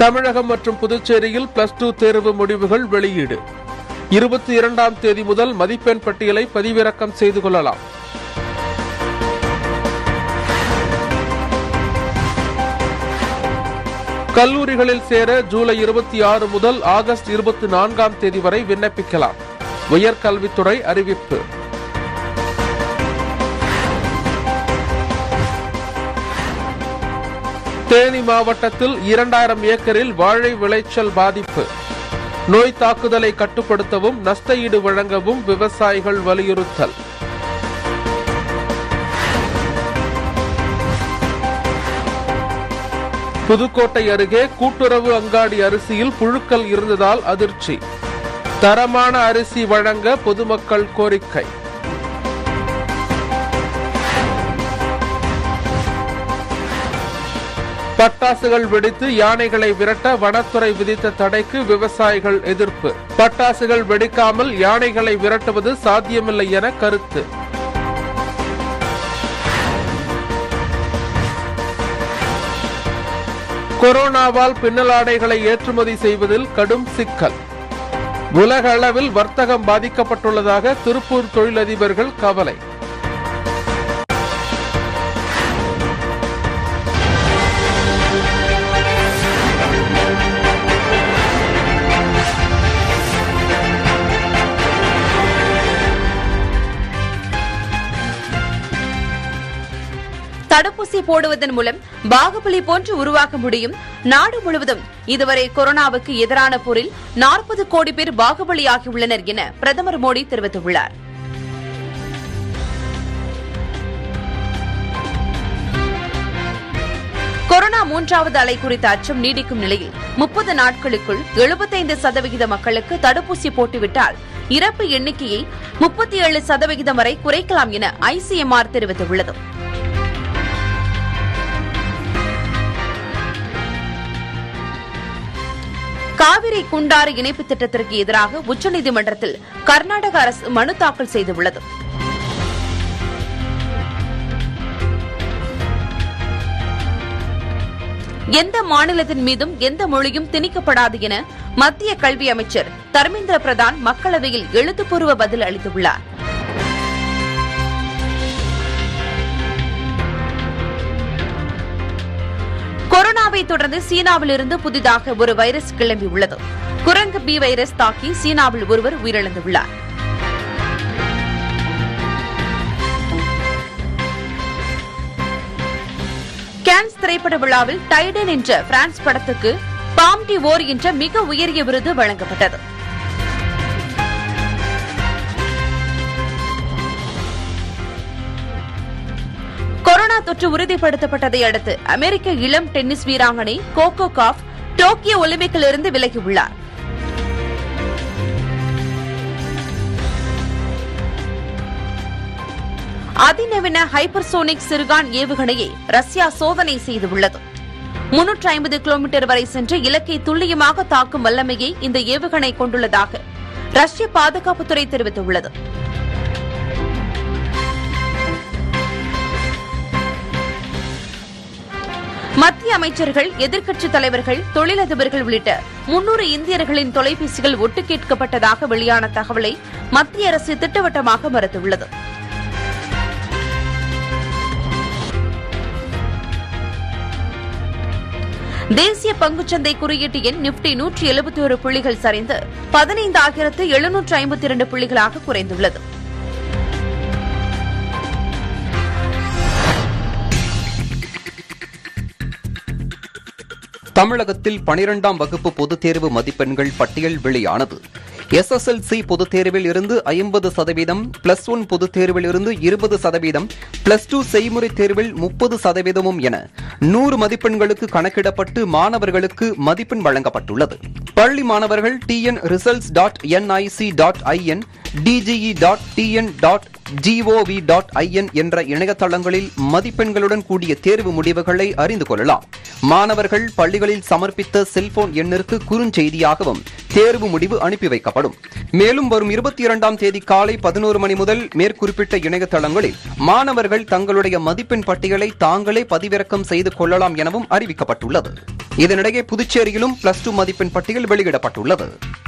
தமிழகம் மற்றும் புதுச்சேரியில் plus two தேர்வு முடிவுகள் வெளியீடு இருபத்தி இரண்டாம் தேதி முதல் மதிப்பெண் பட்டியலை பதிவிறக்கம் செய்து கொள்ளலாம் கல்லூரிகளில் சேர ஜூலை இருபத்தி ஆறு முதல் ஆகஸ்ட் இருபத்தி நான்காம் தேதி வரை விண்ணப்பிக்கலாம் உயர்கல்வித்துறை அறிவிப்பு தேனி மாவட்டத்தில் இரண்டாயிரம் ஏக்கரில் வாழை விளைச்சல் பாதிப்பு நோய் தாக்குதலை கட்டுப்படுத்தவும் நஷ்ட ஈடு வழங்கவும் விவசாயிகள் வலியுறுத்தல் புதுக்கோட்டை அருகே கூட்டுறவு அங்காடி அரிசியில் புழுக்கள் இருந்ததால் அதிர்ச்சி தரமான அரிசி வழங்க பொதுமக்கள் கோரிக்கை பட்டாசுகள் வெடித்து யானைகளை விரட்ட வனத்துறை விதித்த தடைக்கு விவசாயிகள் எதிர்ப்பு பட்டாசுகள் வெடிக்காமல் யானைகளை விரட்டுவது சாத்தியமில்லை என கருத்து கொரோனாவால் பின்னலாடைகளை ஏற்றுமதி செய்வதில் கடும் சிக்கல் உலக அளவில் வர்த்தகம் பாதிக்கப்பட்டுள்ளதாக திருப்பூர் தொழிலதிபர்கள் கவலை தடுப்பூசி போடுவதன் மூலம் பாகுபலி போன்று உருவாக்க முடியும் நாடு முழுவதும் இதுவரை கொரோனாவுக்கு எதிரான போரில் நாற்பது கோடி பேர் பாகுபலியாகியுள்ளனர் என பிரதமர் மோடி தெரிவித்துள்ளார் கொரோனா மூன்றாவது அலை குறித்த அச்சம் நீடிக்கும் நிலையில் முப்பது நாட்களுக்குள் எழுபத்தைந்து சதவிகித மக்களுக்கு தடுப்பூசி போட்டுவிட்டால் இறப்பு எண்ணிக்கையை முப்பத்தி ஏழு சதவிகிதம் வரை குறைக்கலாம் என ஐசிஎம்ஆர் தெரிவித்துள்ளது காவிரி குண்டாறு இணைப்பு திட்டத்திற்கு எதிராக உச்சநீதிமன்றத்தில் கர்நாடக அரசு மனு தாக்கல் செய்துள்ளது எந்த மாநிலத்தின் மீதும் எந்த மொழியும் திணிக்கப்படாது என மத்திய கல்வி அமைச்சர் தர்மேந்திர பிரதான் மக்களவையில் எழுத்துப்பூர்வ பதில் அளித்துள்ளார் கொரோனாவை தொடர்ந்து சீனாவிலிருந்து புதிதாக ஒரு வைரஸ் கிளம்பியுள்ளது குரங்கு பி வைரஸ் தாக்கி சீனாவில் ஒருவர் உயிரிழந்துள்ளார் கேன்ஸ் திரைப்பட விழாவில் டைடன் என்ற பிரான்ஸ் படத்துக்கு பாம் டி ஓர் என்ற மிக உயரிய விருது வழங்கப்பட்டது கொரோனா தொற்று உறுதிப்படுத்தப்பட்டதை அடுத்து அமெரிக்க இளம் டென்னிஸ் வீராங்கனை கோகோ காஃப் டோக்கியோ ஒலிம்பிக்கிலிருந்து விலகியுள்ளார் அதிநவீன ஹைப்பர்சோனிக் சிறுகான் ஏவுகணையை ரஷ்யா சோதனை செய்துள்ளது முன்னூற்று ஐம்பது கிலோமீட்டர் வரை சென்று இலக்கை துல்லியமாக தாக்கும் வல்லமையை இந்த ஏவுகணை கொண்டுள்ளதாக ரஷ்ய பாதுகாப்புத்துறை தெரிவித்துள்ளது மத்திய அமைச்சர்கள் எதிர்க்கட்சித் தலைவர்கள் தொழிலதிபர்கள் உள்ளிட்ட முன்னூறு இந்தியர்களின் தொலைபேசிகள் ஒட்டு கேட்கப்பட்டதாக வெளியான தகவலை மத்திய அரசு திட்டவட்டமாக மறுத்துள்ளது தேசிய பங்குச்சந்தை குறியீட்டு எண் நிப்டி நூற்றி எழுபத்தி ஒரு புள்ளிகள் சரிந்து பதினைந்தாயிரத்து எழுநூற்று ஐம்பத்தி இரண்டு புள்ளிகளாக குறைந்துள்ளது தமிழகத்தில் பனிரெண்டாம் வகுப்பு பொதுத் தேர்வு மதிப்பெண்கள் பட்டியல் வெளியானது எஸ்எஸ்எல்சி பொதுத் தேர்வில் இருந்து ஐம்பது சதவீதம் பிளஸ் ஒன் பொதுத் தேர்வில் இருந்து இருபது சதவீதம் பிளஸ் டூ செய்முறை தேர்வில் முப்பது சதவீதமும் என நூறு மதிப்பெண்களுக்கு கணக்கிடப்பட்டு மாணவர்களுக்கு மதிப்பெண் வழங்கப்பட்டுள்ளது பள்ளி மாணவர்கள் TN results dot NIC dot IN DGE dot TN dot GOV dot IN என்ற இணையதளங்களில் மதிப்பெண்களுடன் கூடிய தேர்வு முடிவுகளை அறிந்து கொள்ளலாம் மாணவர்கள் பள்ளிகளில் சமர்ப்பித்த செல்போன் எண்ணிற்கு குறுஞ்செய்தியாகவும் தேர்வு முடிவு அனுப்பி வைக்கப்படும் மேலும் வரும் இருபத்தி இரண்டாம் தேதி காலை பதினோரு மணி முதல் மேற்குறிப்பிட்ட இணையதளங்களில் மாணவர்கள் தங்களுடைய மதிப்பெண் பட்டியலை தாங்களே பதிவிறக்கம் செய்து கொள்ளலாம் எனவும் அறிவிக்கப்பட்டுள்ளது இதனிடையே புதுச்சேரியிலும் பிளஸ் டூ மதிப்பெண் பட்டியல் வெளியிடப்பட்டுள்ளது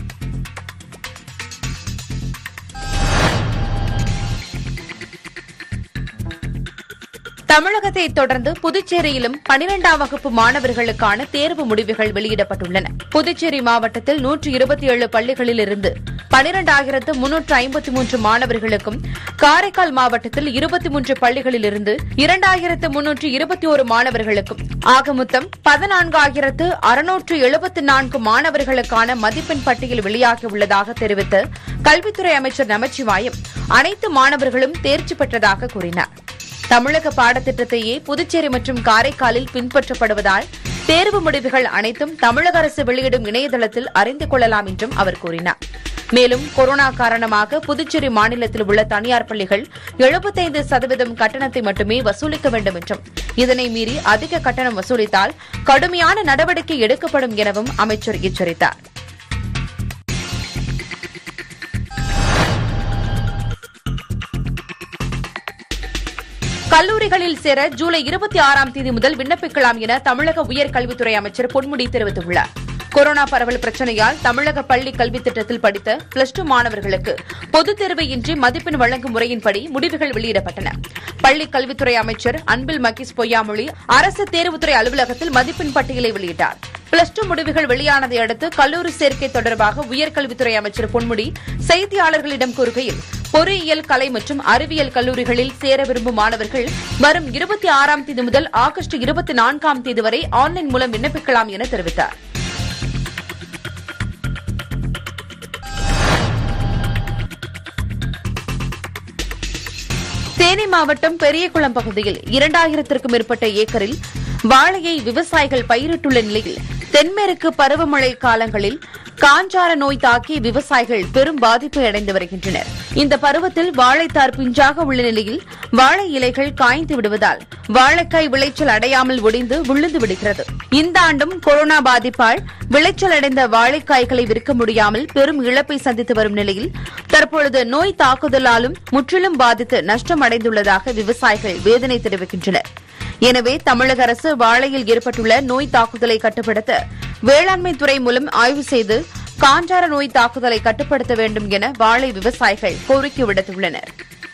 தமிழகத்தை தொடர்ந்து புதுச்சேரியிலும் பனிரெண்டாம் வகுப்பு மாணவர்களுக்கான தேர்வு முடிவுகள் வெளியிடப்பட்டுள்ளன புதுச்சேரி மாவட்டத்தில் நூற்று இருபத்தி ஏழு பள்ளிகளில் இருந்து பனிரெண்டாயிரத்து முன்னூற்று ஐம்பத்தி மூன்று மாணவர்களுக்கும் காரைக்கால் மாவட்டத்தில் இருபத்தி மூன்று பள்ளிகளில் இருந்து இரண்டாயிரத்து முன்னூற்று இருபத்தி ஒரு மாணவர்களுக்கும் ஆக மொத்தம் பதினான்காயிரத்து அறுநூற்று எழுபத்தி நான்கு மாணவர்களுக்கான மதிப்பெண் பட்டியல் வெளியாகியுள்ளதாக தெரிவித்த கல்வித்துறை அமைச்சர் நமச்சிவாயம் அனைத்து மாணவர்களும் தேர்ச்சி பெற்றதாக கூறினார் தமிழக பாடத்திட்டத்தையே புதுச்சேரி மற்றும் காரைக்காலில் பின்பற்றப்படுவதால் தேர்வு முடிவுகள் அனைத்தும் தமிழக அரசு வெளியிடும் இணையதளத்தில் அறிந்து கொள்ளலாம் என்றும் அவர் கூறினார் மேலும் கொரோனா காரணமாக புதுச்சேரி மாநிலத்தில் உள்ள தனியார் பள்ளிகள் எழுபத்தைந்து சதவீதம் கட்டணத்தை மட்டுமே வசூலிக்க வேண்டும் என்றும் இதனை மீறி அதிக கட்டணம் வசூலித்தால் கடுமையான நடவடிக்கை எடுக்கப்படும் எனவும் அமைச்சர் எச்சரித்தார் கல்லூரிகளில் சேர ஜூலை இருபத்தி ஆறாம் தேதி முதல் விண்ணப்பிக்கலாம் என தமிழக உயர்கல்வித்துறை அமைச்சர் பொன்முடி தெரிவித்துள்ளார் கொரோனா பரவல் பிரச்சனையால் தமிழக பள்ளி கல்வித் திட்டத்தில் படித்த பிளஸ் டூ மாணவர்களுக்கு பொதுத் தேர்வு இன்றி மதிப்பெண் வழங்கும் முறையின்படி முடிவுகள் வெளியிடப்பட்டன பள்ளி கல்வித்துறை அமைச்சர் அன்பில் மகிஸ் பொய்யாமொழி அரசு தேர்வுத்துறை அலுவலகத்தில் மதிப்பெண் பட்டியலை வெளியிட்டார் பிளஸ் டூ முடிவுகள் வெளியானதை அடுத்து கல்லூரி சேர்க்கை தொடர்பாக உயர்கல்வித்துறை அமைச்சர் பொன்முடி செய்தியாளர்களிடம் கூறுகையில் பொறியியல் கலை மற்றும் அறிவியல் கல்லூரிகளில் சேர விரும்பும் மாணவர்கள் வரும் இருபத்தி ஆறாம் தேதி முதல் ஆகஸ்ட் இருபத்தி நான்காம் தேதி வரை ஆன்லைன் மூலம் விண்ணப்பிக்கலாம் என தெரிவித்தார் தேனி மாவட்டம் பெரியகுளம் பகுதியில் இரண்டாயிரத்திற்கும் மேற்பட்ட ஏக்கரில் வாழையை விவசாயிகள் பயிரிட்டுள்ள நிலையில் தென்மேற்கு பருவமழை காலங்களில் காஞ்சார நோய் தாக்கி விவசாயிகள் பெரும் பாதிப்பை அடைந்து வருகின்றனர் இந்த பருவத்தில் வாழைத்தார் பிஞ்சாக உள்ள நிலையில் வாழை இலைகள் காய்ந்து விடுவதால் வாழைக்காய் விளைச்சல் அடையாமல் ஒடிந்து விழுந்து விடுகிறது இந்த ஆண்டும் கொரோனா பாதிப்பால் விளைச்சல் அடைந்த வாழைக்காய்களை விற்க முடியாமல் பெரும் இழப்பை சந்தித்து வரும் நிலையில் தற்பொழுது நோய் தாக்குதலாலும் முற்றிலும் பாதித்து நஷ்டம் அடைந்துள்ளதாக விவசாயிகள் வேதனை தெரிவிக்கின்றனர் எனவே தமிழக அரசு வாழையில் ஏற்பட்டுள்ள நோய் தாக்குதலை கட்டுப்படுத்த வேளாண்மை துறை மூலம் ஆய்வு செய்து காஞ்சார நோய் தாக்குதலை கட்டுப்படுத்த வேண்டும் என வாழை விவசாயிகள் கோரிக்கை விடுத்துள்ளனர்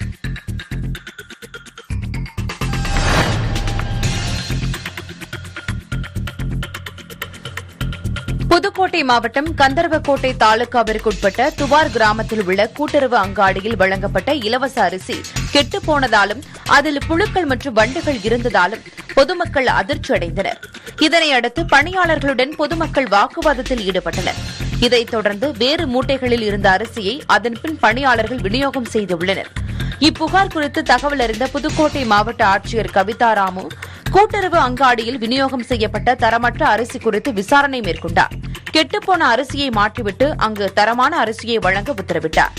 புதுக்கோட்டை மாவட்டம் கந்தர்வக்கோட்டை தாலுகாவிற்குட்பட்ட துவார் கிராமத்தில் உள்ள கூட்டுறவு அங்காடியில் வழங்கப்பட்ட இலவச அரிசி கெட்டுப் போனதாலும் அதில் புழுக்கள் மற்றும் வண்டுகள் இருந்ததாலும் பொதுமக்கள் அதிர்ச்சி அடைந்தனர் இதனையடுத்து பணியாளர்களுடன் பொதுமக்கள் வாக்குவாதத்தில் ஈடுபட்டனர் இதைத் தொடர்ந்து வேறு மூட்டைகளில் இருந்த அரிசியை அதன்பின் பணியாளர்கள் விநியோகம் செய்துள்ளனர் இப்புகார் குறித்து தகவல் அறிந்த புதுக்கோட்டை மாவட்ட ஆட்சியர் கவிதா ராமு கூட்டுறவு அங்காடியில் விநியோகம் செய்யப்பட்ட தரமற்ற அரிசி குறித்து விசாரணை மேற்கொண்டார் கெட்டுப்போன அரிசியை மாற்றிவிட்டு அங்கு தரமான அரிசியை வழங்க உத்தரவிட்டார்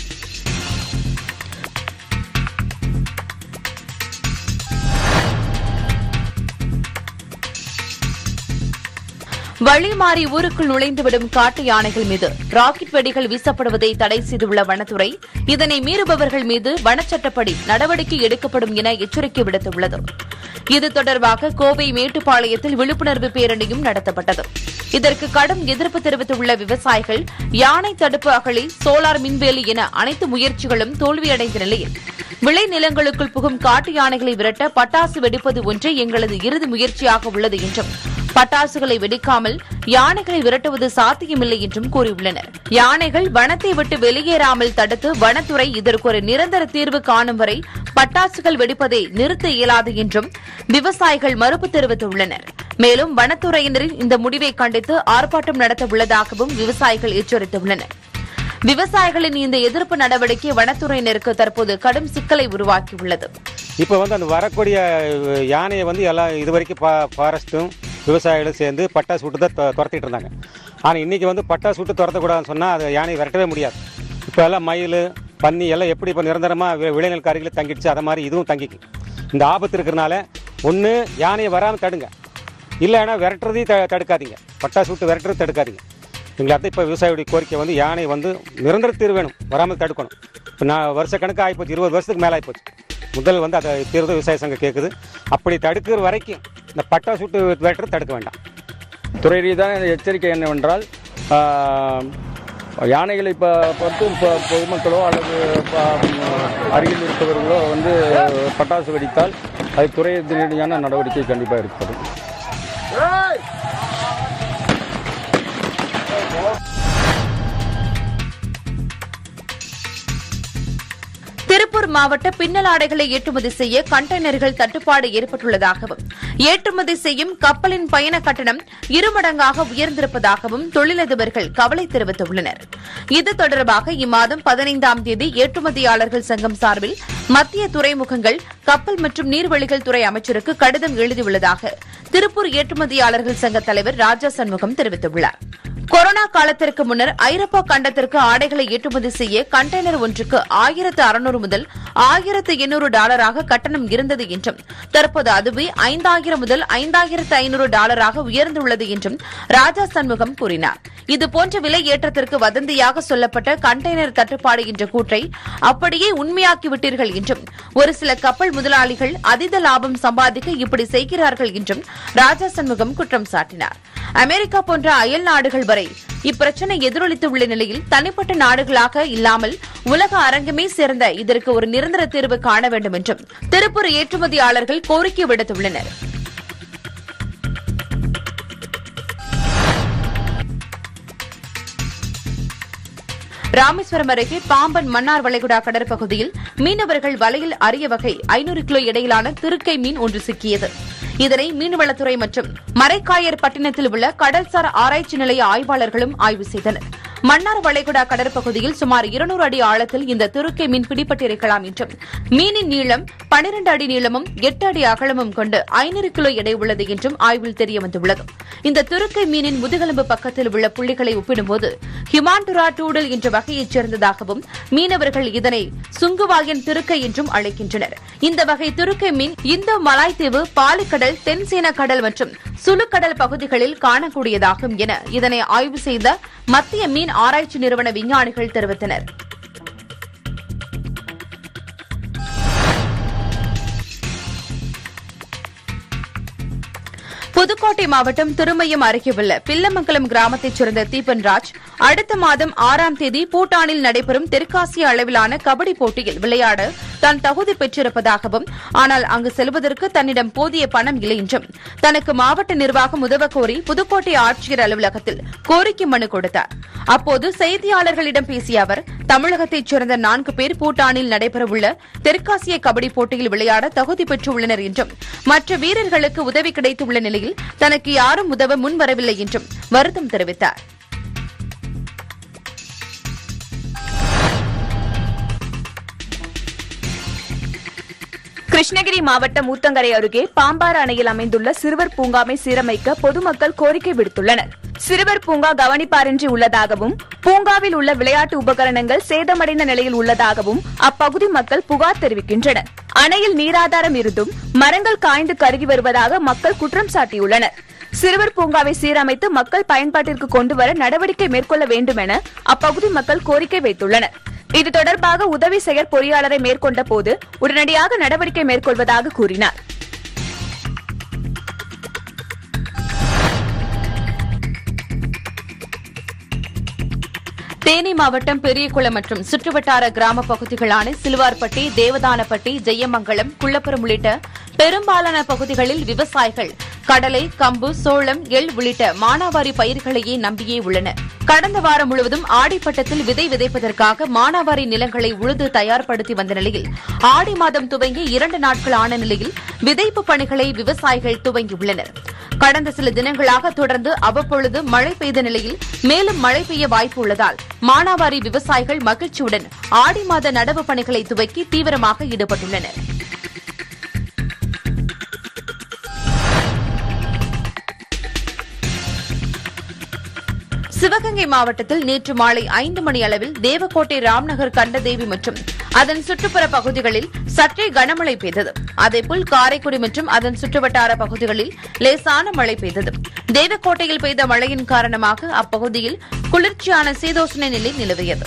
வழி மாறி ஊருக்குள் நுழைந்துவிடும் காட்டு யானைகள் மீது ராக்கெட் வெடிகள் வீசப்படுவதை தடை செய்துள்ள வனத்துறை இதனை மீறுபவர்கள் மீது வனச்சட்டப்படி நடவடிக்கை எடுக்கப்படும் என எச்சரிக்கை விடுத்துள்ளது இது தொடர்பாக கோவை மேட்டுப்பாளையத்தில் விழிப்புணர்வு பேரணியும் நடத்தப்பட்டது இதற்கு கடும் எதிர்ப்பு தெரிவித்துள்ள விவசாயிகள் யானை தடுப்பு அகழி சோலார் மின்வேலி என அனைத்து முயற்சிகளும் தோல்வியடைந்த நிலையில் விளை நிலங்களுக்குள் புகும் காட்டு யானைகளை விரட்ட பட்டாசு வெடிப்பது ஒன்றே எங்களது இறுதி முயற்சியாக உள்ளது என்றும் பட்டாசுகளை வெடிக்காமல் யானைகளை விரட்டுவது சாத்தியமில்லை என்றும் கூறியுள்ளனர் யானைகள் வனத்தை விட்டு வெளியேறாமல் தடுத்து வனத்துறை இதற்கு ஒரு நிரந்தர தீர்வு காணும் வரை பட்டாசுகள் வெடிப்பதை நிறுத்த இயலாது என்றும் விவசாயிகள் மறுப்பு தெரிவித்துள்ளனர் மேலும் வனத்துறையினரின் இந்த முடிவை கண்டித்து ஆர்ப்பாட்டம் நடத்த உள்ளதாகவும் விவசாயிகள் எச்சரித்துள்ளனர் விவசாயிகளின் இந்த எதிர்ப்பு நடவடிக்கை வனத்துறையினருக்கு தற்போது கடும் சிக்கலை உருவாக்கியுள்ளது இப்போ வந்து அந்த வரக்கூடிய யானையை வந்து எல்லாம் இது வரைக்கும் பா ஃபாரஸ்ட்டும் விவசாயிகளும் சேர்ந்து பட்டாசு விட்டு தான் தொ- துரத்திட்டு இருந்தாங்க ஆனால் இன்றைக்கி வந்து பட்டாசு விட்டு துரத்தக்கூடாதுன்னு சொன்னால் அது யானையை விரட்டவே முடியாது இப்போ எல்லாம் மயில் பன்னி எல்லாம் எப்படி இப்போ நிரந்தரமாக விளைநில அருகில் தங்கிடுச்சு அதை மாதிரி இதுவும் தங்கிக்கு இந்த ஆபத்து இருக்கிறனால ஒன்று யானையை வராமல் தடுங்க இல்லைன்னா விரட்டுறதையும் த தடுக்காதீங்க பட்டாசு விட்டு விரட்டுறது தடுக்காதீங்க எங்களை அத்தை இப்போ விவசாயியுடைய கோரிக்கை வந்து யானை வந்து நிரந்தர தீர்வு வேணும் வராமல் தடுக்கணும் இப்போ நான் வருஷ கணக்கு ஆகிப்போச்சு இருபது வருஷத்துக்கு மேலே ஆகிப்போச்சு முதல் வந்து அதை தீர்வு விவசாய சங்கம் கேட்குது அப்படி தடுக்கிற வரைக்கும் இந்த பட்டாசு விட்டு விரட்டுறது தடுக்க வேண்டாம் துறை ரீதியான எச்சரிக்கை என்னவென்றால் ஆ, யானைகளை இப்போ பொறுத்து இப்போ பொதுமக்களோ அல்லது ப- அருகில் இருப்பவர்களோ வந்து பட்டாசு வெடித்தால் அது துறை ரீதியான நடவடிக்கை கண்டிப்பாக எடுக்கப்படும் திருப்பூர் மாவட்ட பின்னல் ஆடைகளை ஏற்றுமதி செய்ய கண்டெய்னர்கள் தட்டுப்பாடு ஏற்பட்டுள்ளதாகவும் ஏற்றுமதி செய்யும் கப்பலின் பயண கட்டணம் இருமடங்காக உயர்ந்திருப்பதாகவும் தொழிலதிபர்கள் கவலை தெரிவித்துள்ளனர் இது தொடர்பாக இம்மாதம் பதினைந்தாம் தேதி ஏற்றுமதியாளர்கள் சங்கம் சார்பில் மத்திய துறைமுகங்கள் கப்பல் மற்றும் நீர்வழிகள் துறை அமைச்சருக்கு கடிதம் எழுதியுள்ளதாக திருப்பூர் ஏற்றுமதியாளர்கள் சங்க தலைவர் ராஜா சண்முகம் தெரிவித்துள்ளார் கொரோனா காலத்திற்கு முன்னர் ஐரோப்பா கண்டத்திற்கு ஆடைகளை ஏற்றுமதி செய்ய கண்டெய்னர் ஒன்றுக்கு ஆயிரத்து அறுநூறு முதல் ஆயிரத்து எண்ணூறு டாலராக கட்டணம் இருந்தது என்றும் தற்போது அதுவே ஐந்தாயிரம் முதல் ஐந்தாயிரத்து ஐநூறு டாலராக உயர்ந்துள்ளது என்றும் ராஜா சண்முகம் கூறினார் இதுபோன்ற விலை ஏற்றத்திற்கு வதந்தியாக சொல்லப்பட்ட கண்டெய்னர் தட்டுப்பாடு என்ற கூற்றை அப்படியே உண்மையாக்கிவிட்டீர்கள் என்றும் ஒரு சில கப்பல் முதலாளிகள் அதீத லாபம் சம்பாதிக்க இப்படி செய்கிறார்கள் என்றும் ராஜா சண்முகம் குற்றம் சாட்டினார் அமெரிக்கா போன்ற அயல் நாடுகள் வரை இப்பிரச்சனை எதிரொலித்துள்ள நிலையில் தனிப்பட்ட நாடுகளாக இல்லாமல் உலக அரங்கமே சேர்ந்த இதற்கு ஒரு நிரந்தர தீர்வு காண வேண்டும் என்றும் திருப்பூர் ஏற்றுமதியாளர்கள் கோரிக்கை விடுத்துள்ளனர் ராமேஸ்வரம் அருகே பாம்பன் மன்னார் வளைகுடா கடற்பகுதியில் மீனவர்கள் வலையில் அரிய வகை ஐநூறு கிலோ எடையிலான திருக்கை மீன் ஒன்று சிக்கியது இதனை மீன்வளத்துறை மற்றும் மரைக்காயர் பட்டினத்தில் உள்ள கடல்சார் ஆராய்ச்சி நிலைய ஆய்வாளர்களும் ஆய்வு செய்தனர் மன்னார் வளைகுடா கடற்பகுதியில் சுமார் இருநூறு அடி ஆழத்தில் இந்த திருக்கை மீன் பிடிபட்டிருக்கலாம் என்றும் மீனின் நீளம் பனிரண்டு அடி நீளமும் எட்டு அடி அகலமும் கொண்டு ஐநூறு கிலோ எடை உள்ளது என்றும் ஆய்வில் தெரியவந்துள்ளது இந்த திருக்கை மீனின் முதுகெலும்பு பக்கத்தில் உள்ள புள்ளிகளை ஒப்பிடும்போது ஹிமாண்டுரா டூடல் என்ற வகையைச் சேர்ந்ததாகவும் மீனவர்கள் இதனை சுங்குவாயன் திருக்கை என்றும் அழைக்கின்றனர் இந்த வகை திருக்கை மீன் இந்தோ மலாய்தீவு பாலிக்கடல் தென்சீன கடல் மற்றும் சுலுக்கடல் பகுதிகளில் காணக்கூடியதாகும் என இதனை ஆய்வு செய்த மத்திய மீன் ஆராய்ச்சி நிறுவன விஞ்ஞானிகள் தெரிவித்தனர் புதுக்கோட்டை மாவட்டம் திருமயம் அருகே உள்ள பில்லமங்கலம் கிராமத்தைச் சேர்ந்த தீபன் ராஜ் அடுத்த மாதம் ஆறாம் தேதி பூட்டானில் நடைபெறும் தெற்காசிய அளவிலான கபடி போட்டியில் விளையாட தான் தகுதி பெற்றிருப்பதாகவும் ஆனால் அங்கு செல்வதற்கு தன்னிடம் போதிய பணம் இல்லை என்றும் தனக்கு மாவட்ட நிர்வாகம் உதவ கோரி புதுக்கோட்டை ஆட்சியர் அலுவலகத்தில் கோரிக்கை மனு கொடுத்தார் அப்போது செய்தியாளர்களிடம் பேசிய அவர் தமிழகத்தைச் சேர்ந்த நான்கு பேர் பூட்டானில் நடைபெறவுள்ள தெற்காசிய கபடி போட்டியில் விளையாட தகுதி பெற்றுள்ளனர் என்றும் மற்ற வீரர்களுக்கு உதவி கிடைத்துள்ள நிலையில் தனக்கு யாரும் உதவ முன்வரவில்லை என்றும் வருத்தம் தெரிவித்தார் கிருஷ்ணகிரி மாவட்டம் ஊத்தங்கரை அருகே பாம்பாறு அணையில் அமைந்துள்ள சிறுவர் பூங்காவை சீரமைக்க பொதுமக்கள் கோரிக்கை விடுத்துள்ளனர் சிறுவர் பூங்கா கவனிப்பாரின்றி உள்ளதாகவும் பூங்காவில் உள்ள விளையாட்டு உபகரணங்கள் சேதமடைந்த நிலையில் உள்ளதாகவும் அப்பகுதி மக்கள் புகார் தெரிவிக்கின்றனர் அணையில் நீராதாரம் இருந்தும் மரங்கள் காய்ந்து கருகி வருவதாக மக்கள் குற்றம் சாட்டியுள்ளனர் சிறுவர் பூங்காவை சீரமைத்து மக்கள் பயன்பாட்டிற்கு கொண்டு வர நடவடிக்கை மேற்கொள்ள வேண்டும் என அப்பகுதி மக்கள் கோரிக்கை வைத்துள்ளனர் இது தொடர்பாக உதவி செயற் பொறியாளரை மேற்கொண்ட போது உடனடியாக நடவடிக்கை மேற்கொள்வதாக கூறினார் தேனி மாவட்டம் பெரியகுளம் மற்றும் சுற்றுவட்டார கிராம பகுதிகளான சிலுவார்பட்டி தேவதானப்பட்டி ஜெயமங்கலம் குள்ளப்புறம் உள்ளிட்ட பெரும்பாலான பகுதிகளில் விவசாயிகள் கடலை கம்பு சோளம் எள் உள்ளிட்ட மானாவாரி பயிர்களையே நம்பியே உள்ளனர் கடந்த வாரம் முழுவதும் ஆடிப்பட்டத்தில் விதை விதைப்பதற்காக மானாவாரி நிலங்களை உழுது தயார்படுத்தி வந்த நிலையில் ஆடி மாதம் துவங்கி இரண்டு நாட்கள் ஆன நிலையில் விதைப்பு பணிகளை விவசாயிகள் துவங்கியுள்ளனர் கடந்த சில தினங்களாக தொடர்ந்து அவ்வப்பொழுது மழை பெய்த நிலையில் மேலும் மழை பெய்ய வாய்ப்பு உள்ளதால் மானாவாரி விவசாயிகள் மகிழ்ச்சியுடன் ஆடி மாத நடவு பணிகளை துவக்கி தீவிரமாக ஈடுபட்டுள்ளனர் சிவகங்கை மாவட்டத்தில் நேற்று மாலை ஐந்து மணி அளவில் தேவக்கோட்டை ராம்நகர் கண்டதேவி மற்றும் அதன் சுற்றுப்புற பகுதிகளில் சற்றே கனமழை பெய்தது அதேபோல் காரைக்குடி மற்றும் அதன் சுற்றுவட்டார பகுதிகளில் லேசான மழை பெய்தது தேவக்கோட்டையில் பெய்த மழையின் காரணமாக அப்பகுதியில் குளிர்ச்சியான சீதோஷ்ண நிலை நிலவியது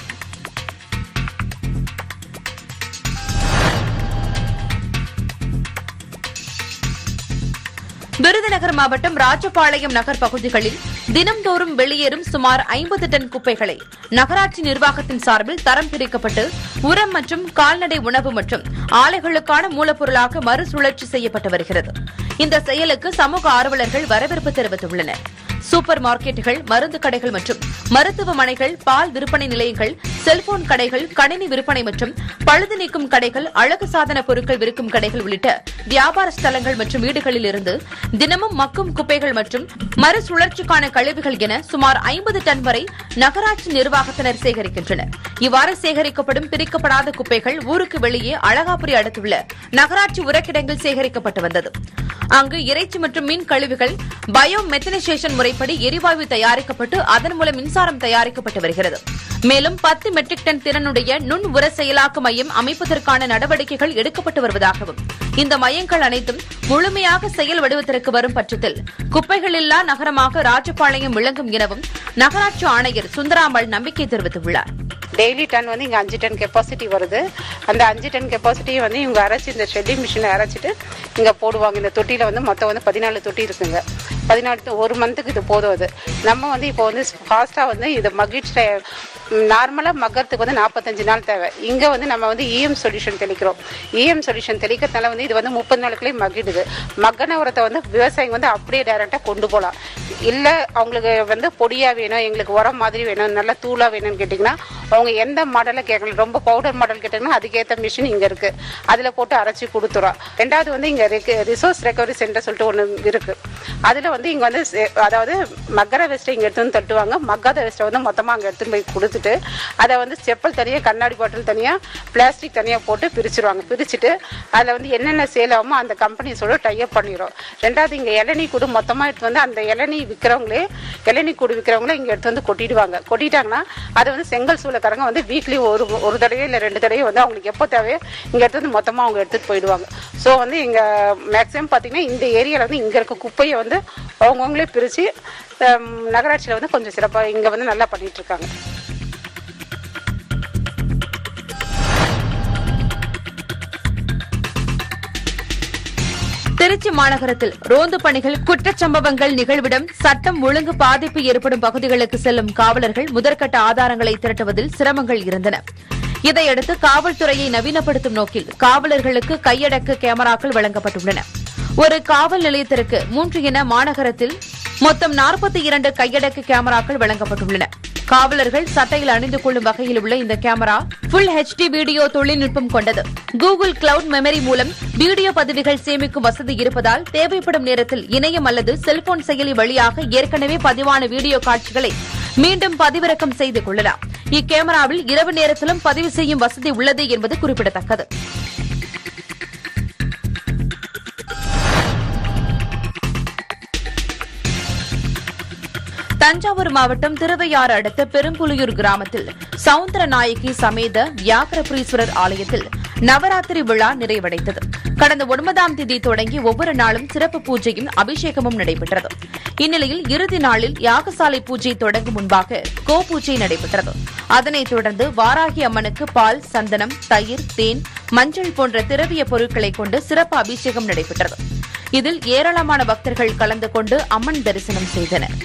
விருதுநகர் மாவட்டம் ராஜபாளையம் நகர் பகுதிகளில் தினம்தோறும் வெளியேறும் சுமார் ஐம்பது டன் குப்பைகளை நகராட்சி நிர்வாகத்தின் சார்பில் தரம் பிரிக்கப்பட்டு உரம் மற்றும் கால்நடை உணவு மற்றும் ஆலைகளுக்கான மூலப்பொருளாக மறுசுழற்சி செய்யப்பட்டு வருகிறது இந்த செயலுக்கு சமூக ஆர்வலர்கள் வரவேற்பு தெரிவித்துள்ளனர் சூப்பர் மார்க்கெட்டுகள் மருந்து கடைகள் மற்றும் மருத்துவமனைகள் பால் விற்பனை நிலையங்கள் செல்போன் கடைகள் கணினி விற்பனை மற்றும் பழுது நீக்கும் கடைகள் அழகு சாதன பொருட்கள் விற்கும் கடைகள் உள்ளிட்ட வியாபார ஸ்தலங்கள் மற்றும் வீடுகளில் இருந்து தினமும் மக்கும் குப்பைகள் மற்றும் மறுசுழற்சிக்கான கழிவுகள் என சுமார் ஐம்பது டன் வரை நகராட்சி நிர்வாகத்தினர் சேகரிக்கின்றனர் இவ்வாறு சேகரிக்கப்படும் பிரிக்கப்படாத குப்பைகள் ஊருக்கு வெளியே அழகாபுரி அடுத்துள்ள நகராட்சி உரக்கிடங்கில் சேகரிக்கப்பட்டு வந்தது அங்கு இறைச்சி மற்றும் மீன் கழிவுகள் பயோ மெத்தனைசேஷன் முறைப்படி எரிவாயு தயாரிக்கப்பட்டு அதன் மூலம் மின்சாரம் தயாரிக்கப்பட்டு வருகிறது மேலும் பத்து மெட்ரிக் டன் திறனுடைய நுண் உர செயலாக்க மையம் அமைப்பதற்கான நடவடிக்கைகள் எடுக்கப்பட்டு வருவதாகவும் இந்த மையங்கள் அனைத்தும் முழுமையாக செயல் வடிவத்திற்கு வரும் பட்சத்தில் குப்பைகளில்லா நகரமாக ராஜபாளையம் விளங்கும் எனவும் நகராட்சி ஆணையர் சுந்தராமல் நம்பிக்கை தெரிவித்துள்ளார் டெய்லி டன் வந்து இங்கே அஞ்சு டன் கெப்பாசிட்டி வருது அந்த அஞ்சு டன் கெப்பாசிட்டியை வந்து இவங்க அரைச்சி இந்த ஷெட்டிங் மிஷினை அரைச்சிட்டு இங்கே போடுவாங்க இந்த தொட்டியில் வந்து மொத்தம் வந்து பதினாலு தொட்டி இருக்குங்க பதினாலு ஒரு மந்த்துக்கு இது போதும் அது நம்ம வந்து இப்போ வந்து ஃபாஸ்ட்டாக வந்து இது மகிழ்ச்சி நார்மலாக மக்கறதுக்கு வந்து நாற்பத்தஞ்சு நாள் தேவை இங்கே வந்து நம்ம வந்து இஎம் சொல்யூஷன் தெளிக்கிறோம் இஎம் சொல்யூஷன் தெளிக்கிறதுனால வந்து இது வந்து முப்பது நாளுக்குள்ளேயே மகிடுது மக்கன உரத்தை வந்து விவசாயிங்க வந்து அப்படியே டைரெக்டாக கொண்டு போகலாம் இல்லை அவங்களுக்கு வந்து பொடியாக வேணும் எங்களுக்கு உரம் மாதிரி வேணும் நல்லா தூளாக வேணும்னு கேட்டிங்கன்னா அவங்க எந்த மாடலை கேட்கலாம் ரொம்ப பவுடர் மாடல் கேட்டாங்கன்னா அதுக்கேற்ற மிஷின் இங்கே இருக்குது அதில் போட்டு அரைச்சி கொடுத்துரும் ரெண்டாவது வந்து இங்கே ரிசோர்ஸ் ரெக்கவரி சென்டர் சொல்லிட்டு ஒன்று இருக்குது அதில் வந்து இங்கே வந்து செ- அதாவது மக்கர வேஸ்ட்டை இங்கே எடுத்து வந்து தட்டுவாங்க மக்காத வேஸ்ட்டை வந்து மொத்தமாக அங்கே எடுத்துன்னு போய் கொடுத்துட்டு அதை வந்து செப்பல் தனியாக கண்ணாடி பாட்டில் தனியாக பிளாஸ்டிக் தனியாக போட்டு பிரிச்சிருவாங்க பிரிச்சுட்டு அதில் வந்து என்னென்ன சேல் ஆகுமோ அந்த கம்பெனிஸோட டைப் பண்ணிடும் ரெண்டாவது இங்கே இளநீ கூடு மொத்தமாக எடுத்து வந்து அந்த இளநீ விற்கிறவங்களே இளநீ கூடு விற்கிறவங்களே இங்கே எடுத்து வந்து கொட்டிடுவாங்க கொட்டிட்டாங்கன்னா அதை வந்து செங்கல் சூளக்காரங்க வந்து வீக்லி ஒரு ஒரு தடவை இல்லை ரெண்டு தடவை வந்து அவங்களுக்கு எப்போ தேவையோ இங்கே எடுத்து வந்து மொத்தமாக அவங்க எடுத்துகிட்டு போயிடுவாங்க ஸோ வந்து இங்கே மேக்ஸிமம் பார்த்தீங்கன்னா இந்த ஏரியாவில் வந்து இங்கே இருக்க குப்பையை வந்து அவங்கவுங்களே பிரித்து நகராட்சியில் வந்து கொஞ்சம் சிறப்பாக இங்கே வந்து நல்லா பண்ணிட்டு இருக்காங்க திருச்சி மாநகரத்தில் ரோந்து பணிகள் குற்றச்சம்பவங்கள் நிகழ்விடம் சட்டம் ஒழுங்கு பாதிப்பு ஏற்படும் பகுதிகளுக்கு செல்லும் காவலர்கள் முதற்கட்ட ஆதாரங்களை திரட்டுவதில் சிரமங்கள் இருந்தன இதையடுத்து காவல்துறையை நவீனப்படுத்தும் நோக்கில் காவலர்களுக்கு கையடக்க கேமராக்கள் வழங்கப்பட்டுள்ளன ஒரு காவல் நிலையத்திற்கு மூன்று என மாநகரத்தில் மொத்தம் நாற்பத்தி இரண்டு கையடக்க கேமராக்கள் வழங்கப்பட்டுள்ளன காவலர்கள் சட்டையில் அணிந்து கொள்ளும் வகையில் உள்ள இந்த கேமரா புல் ஹெச்டி வீடியோ தொழில்நுட்பம் கொண்டது கூகுள் கிளவுட் மெமரி மூலம் வீடியோ பதிவுகள் சேமிக்கும் வசதி இருப்பதால் தேவைப்படும் நேரத்தில் இணையம் அல்லது செல்போன் செயலி வழியாக ஏற்கனவே பதிவான வீடியோ காட்சிகளை மீண்டும் பதிவிறக்கம் செய்து கொள்ளலாம் இக்கேமராவில் இரவு நேரத்திலும் பதிவு செய்யும் வசதி உள்ளது என்பது குறிப்பிடத்தக்கது தஞ்சாவூர் மாவட்டம் திருவையாறு அடுத்த பெரும்புலியூர் கிராமத்தில் சவுந்தர நாயகி சமேத வியாகரபுரீஸ்வரர் ஆலயத்தில் நவராத்திரி விழா நிறைவடைந்தது கடந்த ஒன்பதாம் தேதி தொடங்கி ஒவ்வொரு நாளும் சிறப்பு பூஜையும் அபிஷேகமும் நடைபெற்றது இந்நிலையில் இறுதி நாளில் யாகசாலை பூஜை தொடங்கும் முன்பாக கோ பூஜை நடைபெற்றது அதனைத் தொடர்ந்து வாராகி அம்மனுக்கு பால் சந்தனம் தயிர் தேன் மஞ்சள் போன்ற திரவிய பொருட்களை கொண்டு சிறப்பு அபிஷேகம் நடைபெற்றது இதில் ஏராளமான பக்தர்கள் கலந்து கொண்டு அம்மன் தரிசனம் செய்தனர்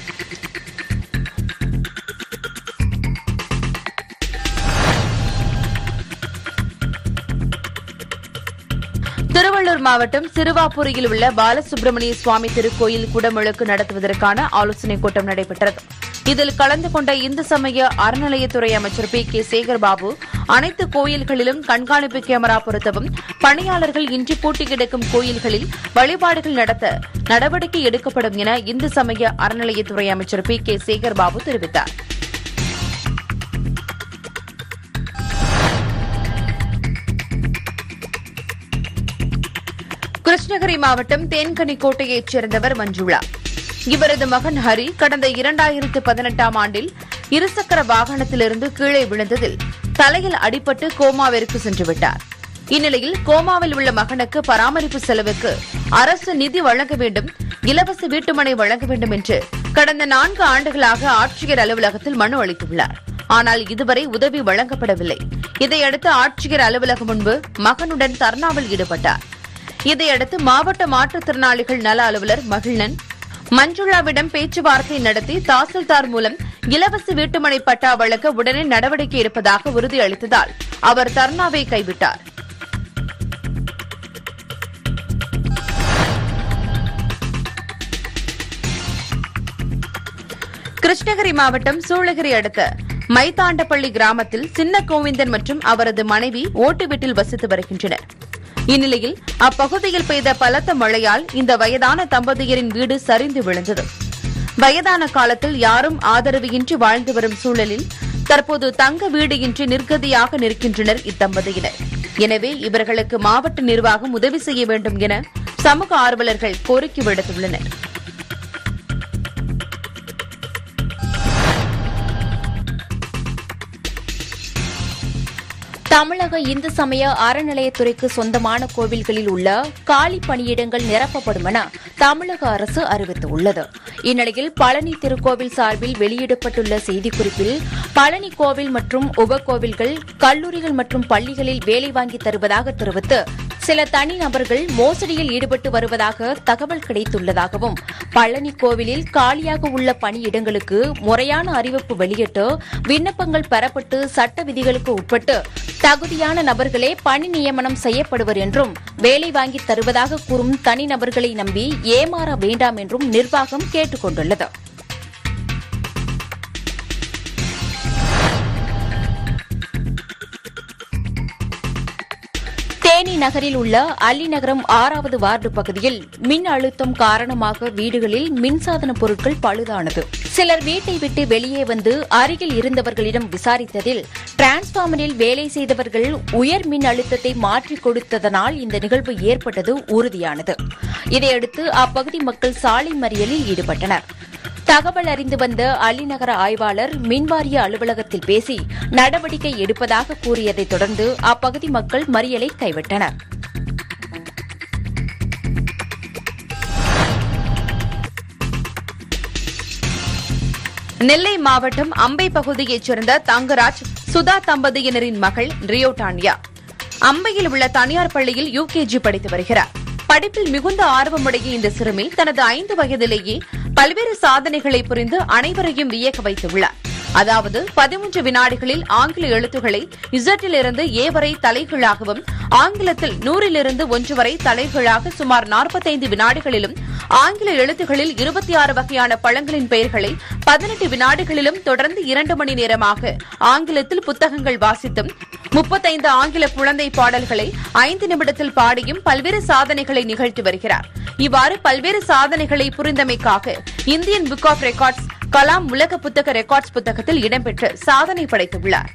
திருவள்ளூர் மாவட்டம் சிறுவாபுரியில் உள்ள பாலசுப்பிரமணிய சுவாமி திருக்கோயில் குடமுழுக்கு நடத்துவதற்கான ஆலோசனைக் கூட்டம் நடைபெற்றது இதில் கலந்து கொண்ட இந்து சமய அறநிலையத்துறை அமைச்சர் பி கே சேகர்பாபு அனைத்து கோயில்களிலும் கண்காணிப்பு கேமரா பொருத்தவும் பணியாளர்கள் இன்றி பூட்டி கிடக்கும் கோயில்களில் வழிபாடுகள் நடத்த நடவடிக்கை எடுக்கப்படும் என இந்து சமய அறநிலையத்துறை அமைச்சர் பி கே சேகர்பாபு தெரிவித்தார் கிருஷ்ணகிரி மாவட்டம் தேன்கனிக்கோட்டையைச் சேர்ந்தவர் மஞ்சுளா இவரது மகன் ஹரி கடந்த இரண்டாயிரத்து பதினெட்டாம் ஆண்டில் இருசக்கர வாகனத்திலிருந்து கீழே விழுந்ததில் தலையில் அடிபட்டு கோமாவிற்கு சென்று விட்டார் இந்நிலையில் கோமாவில் உள்ள மகனுக்கு பராமரிப்பு செலவுக்கு அரசு நிதி வழங்க வேண்டும் இலவச வீட்டுமனை வழங்க வேண்டும் என்று கடந்த நான்கு ஆண்டுகளாக ஆட்சியர் அலுவலகத்தில் மனு அளித்துள்ளார் ஆனால் இதுவரை உதவி வழங்கப்படவில்லை இதையடுத்து ஆட்சியர் அலுவலகம் முன்பு மகனுடன் தர்ணாவில் ஈடுபட்டார் இதையடுத்து மாவட்ட மாற்றுத்திறனாளிகள் நல அலுவலர் மகிழ்நன் மஞ்சுளாவிடம் பேச்சுவார்த்தை நடத்தி தாசில்தார் மூலம் இலவச வீட்டுமனை பட்டா வழங்க உடனே நடவடிக்கை எடுப்பதாக உறுதியளித்ததால் அவர் தர்ணாவை கைவிட்டார் கிருஷ்ணகிரி மாவட்டம் சூளகிரி அடுத்த மைதாண்டப்பள்ளி கிராமத்தில் சின்ன கோவிந்தன் மற்றும் அவரது மனைவி ஓட்டு வீட்டில் வசித்து வருகின்றனர் இந்நிலையில் அப்பகுதியில் பெய்த பலத்த மழையால் இந்த வயதான தம்பதியரின் வீடு சரிந்து விழுந்தது வயதான காலத்தில் யாரும் ஆதரவு இன்றி வாழ்ந்து வரும் சூழலில் தற்போது தங்க வீடு இன்றி நிர்கதியாக நிற்கின்றனர் இத்தம்பதியினர் எனவே இவர்களுக்கு மாவட்ட நிர்வாகம் உதவி செய்ய வேண்டும் என சமூக ஆர்வலர்கள் கோரிக்கை விடுத்துள்ளனர் தமிழக இந்து சமய அறநிலையத்துறைக்கு சொந்தமான கோவில்களில் உள்ள காலி பணியிடங்கள் நிரப்பப்படும் என தமிழக அரசு அறிவித்துள்ளது இந்நிலையில் பழனி திருக்கோவில் சார்பில் வெளியிடப்பட்டுள்ள செய்திக்குறிப்பில் பழனி கோவில் மற்றும் உபகோவில்கள் கல்லூரிகள் மற்றும் பள்ளிகளில் வேலை வாங்கி தருவதாக தெரிவித்து சில தனிநபர்கள் மோசடியில் ஈடுபட்டு வருவதாக தகவல் கிடைத்துள்ளதாகவும் பழனி கோவிலில் காலியாக உள்ள பணியிடங்களுக்கு முறையான அறிவிப்பு வெளியிட்டு விண்ணப்பங்கள் பெறப்பட்டு சட்ட விதிகளுக்கு உட்பட்டு தகுதியான நபர்களே பணி நியமனம் செய்யப்படுவர் என்றும் வேலை வாங்கி தருவதாக கூறும் தனிநபர்களை நம்பி ஏமாற வேண்டாம் என்றும் நிர்வாகம் கேட்டுக் கொண்டுள்ளது தேனி நகரில் உள்ள அல்லிநகரம் ஆறாவது வார்டு பகுதியில் மின் அழுத்தம் காரணமாக வீடுகளில் மின்சாதன பொருட்கள் பழுதானது சிலர் வீட்டை விட்டு வெளியே வந்து அருகில் இருந்தவர்களிடம் விசாரித்ததில் டிரான்ஸ்பார்மரில் வேலை செய்தவர்கள் உயர் மின் அழுத்தத்தை மாற்றிக் கொடுத்ததனால் இந்த நிகழ்வு ஏற்பட்டது உறுதியானது இதையடுத்து அப்பகுதி மக்கள் சாலை மறியலில் ஈடுபட்டனர் தகவல் அறிந்து வந்த அள்ளிநகர ஆய்வாளர் மின்வாரிய அலுவலகத்தில் பேசி நடவடிக்கை எடுப்பதாக கூறியதைத் தொடர்ந்து அப்பகுதி மக்கள் மறியலை கைவிட்டனர் நெல்லை மாவட்டம் அம்பை பகுதியைச் சேர்ந்த தங்கராஜ் சுதா தம்பதியினரின் மகள் ரியோடானியா அம்பையில் உள்ள தனியார் பள்ளியில் யுகேஜி படித்து வருகிறார் படிப்பில் மிகுந்த ஆர்வமுடைய இந்த சிறுமி தனது ஐந்து வயதிலேயே பல்வேறு சாதனைகளை புரிந்து அனைவரையும் வியக்க வைத்துள்ளார் அதாவது பதிமூன்று வினாடிகளில் ஆங்கில எழுத்துக்களை இசட்டில் இருந்து ஏ வரை தலைகீழாகவும் ஆங்கிலத்தில் நூறிலிருந்து ஒன்று வரை தலைகீழாக சுமார் நாற்பத்தைந்து வினாடிகளிலும் ஆங்கில எழுத்துகளில் இருபத்தி ஆறு வகையான பழங்களின் பெயர்களை பதினெட்டு வினாடிகளிலும் தொடர்ந்து இரண்டு மணி நேரமாக ஆங்கிலத்தில் புத்தகங்கள் வாசித்தும் முப்பத்தைந்து ஆங்கில குழந்தை பாடல்களை ஐந்து நிமிடத்தில் பாடியும் பல்வேறு சாதனைகளை நிகழ்த்தி வருகிறார் இவ்வாறு பல்வேறு சாதனைகளை புரிந்தமைக்காக Indian book of records Kalam உலக புத்தக ரெக்கார்ட்ஸ் புத்தகத்தில் இடம்பெற்று சாதனை படைத்துள்ளார்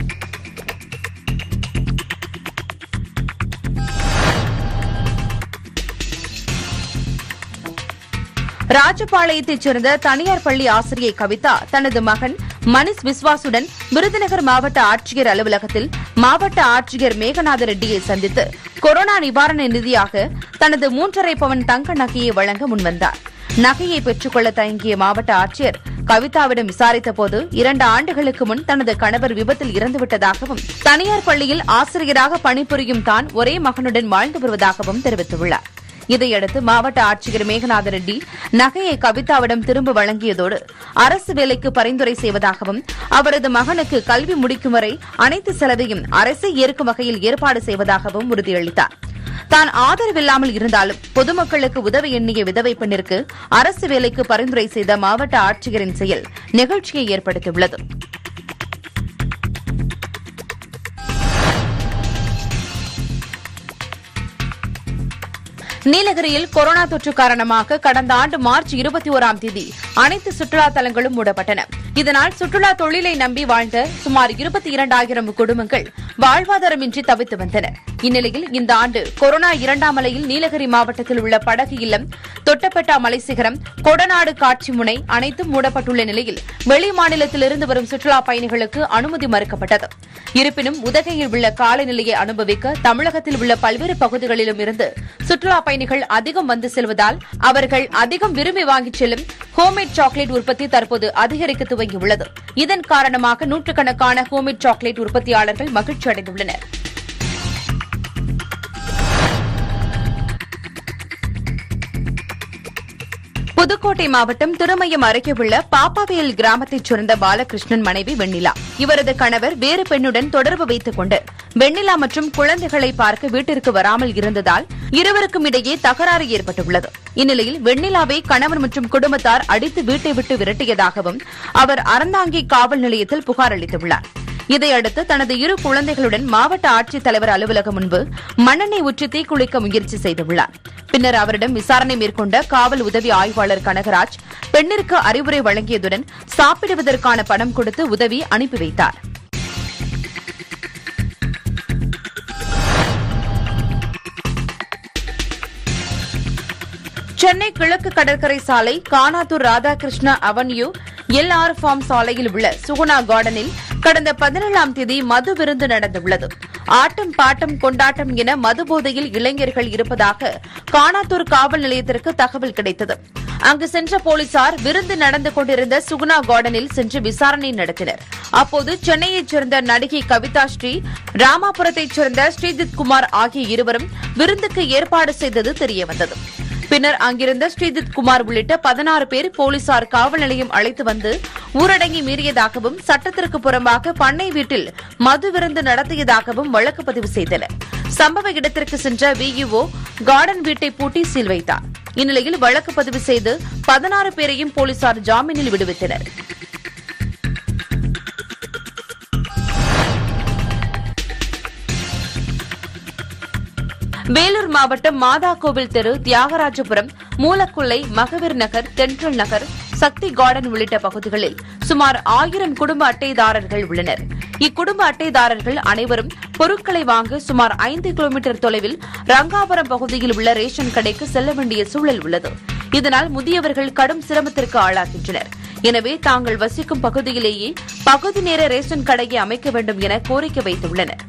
ராஜபாளையத்தைச் சேர்ந்த தனியார் பள்ளி ஆசிரியை கவிதா தனது மகன் மணிஷ் விஸ்வாசுடன் விருதுநகர் மாவட்ட ஆட்சியர் அலுவலகத்தில் மாவட்ட ஆட்சியர் மேகநாத ரெட்டியை சந்தித்து கொரோனா நிவாரண நிதியாக தனது மூன்றரை பவன் தங்க நகையை வழங்க முன்வந்தார் நகையை பெற்றுக்கொள்ள தயங்கிய மாவட்ட ஆட்சியர் கவிதாவிடம் விசாரித்தபோது இரண்டு ஆண்டுகளுக்கு முன் தனது கணவர் விபத்தில் இறந்துவிட்டதாகவும் தனியார் பள்ளியில் ஆசிரியராக பணிபுரியும் தான் ஒரே மகனுடன் வாழ்ந்து வருவதாகவும் தெரிவித்துள்ளார் இதையடுத்து மாவட்ட ஆட்சியர் மேகநாத ரெட்டி நகையை கவிதாவிடம் திரும்ப வழங்கியதோடு அரசு வேலைக்கு பரிந்துரை செய்வதாகவும் அவரது மகனுக்கு கல்வி முடிக்கும் வரை அனைத்து செலவையும் அரசே ஏற்கும் வகையில் ஏற்பாடு செய்வதாகவும் உறுதியளித்தார் தான் ஆதரவில்லாமல் இருந்தாலும் பொதுமக்களுக்கு உதவி எண்ணிய விதவை பெண்ணிற்கு அரசு வேலைக்கு பரிந்துரை செய்த மாவட்ட ஆட்சியரின் செயல் நிகழ்ச்சியை ஏற்படுத்தியுள்ளது நீலகிரியில் கொரோனா தொற்று காரணமாக கடந்த ஆண்டு மார்ச் இருபத்தி ஓராம் தேதி அனைத்து சுற்றுலா தலங்களும் மூடப்பட்டன இதனால் சுற்றுலா தொழிலை நம்பி வாழ்ந்த சுமார் இருபத்தி இரண்டாயிரம் குடும்பங்கள் வாழ்வாதாரமின்றி தவித்து வந்தனர் இந்நிலையில் இந்த ஆண்டு கொரோனா இரண்டாம் அலையில் நீலகிரி மாவட்டத்தில் உள்ள படகு இல்லம் தொட்டப்பெட்டா மலைசிகரம் கொடநாடு காட்சி முனை அனைத்தும் மூடப்பட்டுள்ள நிலையில் வெளி மாநிலத்திலிருந்து வரும் சுற்றுலா பயணிகளுக்கு அனுமதி மறுக்கப்பட்டது இருப்பினும் உதகையில் உள்ள காலநிலையை அனுபவிக்க தமிழகத்தில் உள்ள பல்வேறு பகுதிகளிலும் இருந்து சுற்றுலா பயணிகள் அதிகம் வந்து செல்வதால் அவர்கள் அதிகம் விரும்பி வாங்கிச் செல்லும் ஹோம்மேட் சாக்லேட் உற்பத்தி தற்போது அதிகரிக்க துவங்கியுள்ளது இதன் காரணமாக நூற்றுக்கணக்கான ஹோம்மேட் சாக்லேட் உற்பத்தியாளர்கள் மகிழ்ச்சி அடைந்துள்ளனர் புதுக்கோட்டை மாவட்டம் திருமயம் அருகே உள்ள பாப்பாவேல் கிராமத்தைச் சேர்ந்த பாலகிருஷ்ணன் மனைவி வெண்ணிலா இவரது கணவர் வேறு பெண்ணுடன் தொடர்பு வைத்துக் கொண்டு வெண்ணிலா மற்றும் குழந்தைகளை பார்க்க வீட்டிற்கு வராமல் இருந்ததால் இருவருக்கும் இடையே தகராறு ஏற்பட்டுள்ளது இந்நிலையில் வெண்ணிலாவை கணவன் மற்றும் குடும்பத்தார் அடித்து வீட்டை விட்டு விரட்டியதாகவும் அவர் அறந்தாங்கி காவல் நிலையத்தில் புகார் அளித்துள்ளார் இதையடுத்து தனது இரு குழந்தைகளுடன் மாவட்ட ஆட்சித்தலைவர் அலுவலகம் முன்பு மண்ணெண்ணெய் ஊற்றி தீக்குளிக்க முயற்சி செய்துள்ளார் பின்னர் அவரிடம் விசாரணை மேற்கொண்ட காவல் உதவி ஆய்வாளர் கனகராஜ் பெண்ணிற்கு அறிவுரை வழங்கியதுடன் சாப்பிடுவதற்கான பணம் கொடுத்து உதவி அனுப்பி வைத்தார் சென்னை கிழக்கு கடற்கரை சாலை Kanathur Radhakrishna avenue L R farm சாலையில் உள்ள சுகுணா கார்டனில் கடந்த பதினேழாம் தேதி மது விருந்து நடந்துள்ளது ஆட்டம் பாட்டம் கொண்டாட்டம் என மது போதையில் இளைஞர்கள் இருப்பதாக கானாத்தூர் காவல் நிலையத்திற்கு தகவல் கிடைத்தது அங்கு சென்ற போலீசார் விருந்து நடந்து கொண்டிருந்த சுகுணா கார்டனில் சென்று விசாரணை நடத்தினர் அப்போது சென்னையைச் சேர்ந்த நடிகை கவிதா ஸ்ரீ ராமாபுரத்தைச் சேர்ந்த ஸ்ரீஜித் குமார் ஆகிய இருவரும் விருந்துக்கு ஏற்பாடு செய்தது தெரியவந்தது பின்னர் அங்கிருந்த ஸ்ரீஜித் குமார் உள்ளிட்ட பதினாறு பேர் போலீசார் காவல் நிலையம் அழைத்து வந்து ஊரடங்கி மீறியதாகவும் சட்டத்திற்கு புறம்பாக பண்ணை வீட்டில் மது விருந்து நடத்தியதாகவும் வழக்கு பதிவு செய்தனர் சம்பவ இடத்திற்கு சென்ற விஇஓ கார்டன் வீட்டை பூட்டி சீல் வைத்தார் இந்நிலையில் வழக்கு பதிவு செய்து பதினாறு பேரையும் போலீசார் ஜாமீனில் விடுவித்தனர் வேலூர் மாவட்டம் மாதாக்கோவில் தெரு தியாகராஜபுரம் மூலக்குள்ளை மகவீர் நகர் தென்றல் நகர் சக்தி கார்டன் உள்ளிட்ட பகுதிகளில் சுமார் ஆயிரம் குடும்ப அட்டைதாரர்கள் உள்ளனர் இக்குடும்ப அட்டைதாரர்கள் அனைவரும் பொருட்களை வாங்க சுமார் ஐந்து கிலோமீட்டர் தொலைவில் ரங்காபுரம் பகுதியில் உள்ள ரேஷன் கடைக்கு செல்ல வேண்டிய சூழல் உள்ளது இதனால் முதியவர்கள் கடும் சிரமத்திற்கு ஆளாகின்றனர் எனவே தாங்கள் வசிக்கும் பகுதியிலேயே பகுதி நேர ரேஷன் கடையை அமைக்க வேண்டும் என கோரிக்கை வைத்துள்ளனர்